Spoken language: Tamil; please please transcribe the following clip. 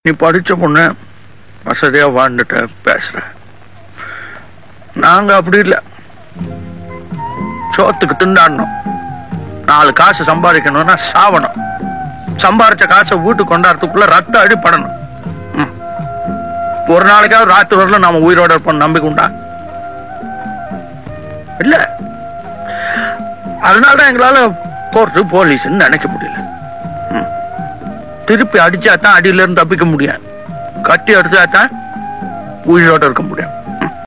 நீ படிச்ச பொண்ணு வசதியா வாழ்ந்துட்ட பேசுற நாங்க அப்படி இல்ல சோத்துக்கு திண்டாடணும் நாலு காசு சம்பாதிக்கணும்னா சாவணும் சம்பாரிச்ச காசை வீட்டுக்கு கொண்டாடுறதுக்குள்ள ரத்த அடிப்படணும் ம். ஒரு நாளைக்காவது ராத்திரி வரல நாம உயிரோட இருப்போம் நம்பிக்கை உண்டா இல்ல அதனாலதான் எங்களால கோர்ட்டு போலீஸ்ன்னு நினைக்க முடியல ம். திருப்பி அடிச்சா தான் அடியில இருந்து தப்பிக்க முடியும் கட்டி அடிச்சா தான் உயிரோட இருக்க முடியும்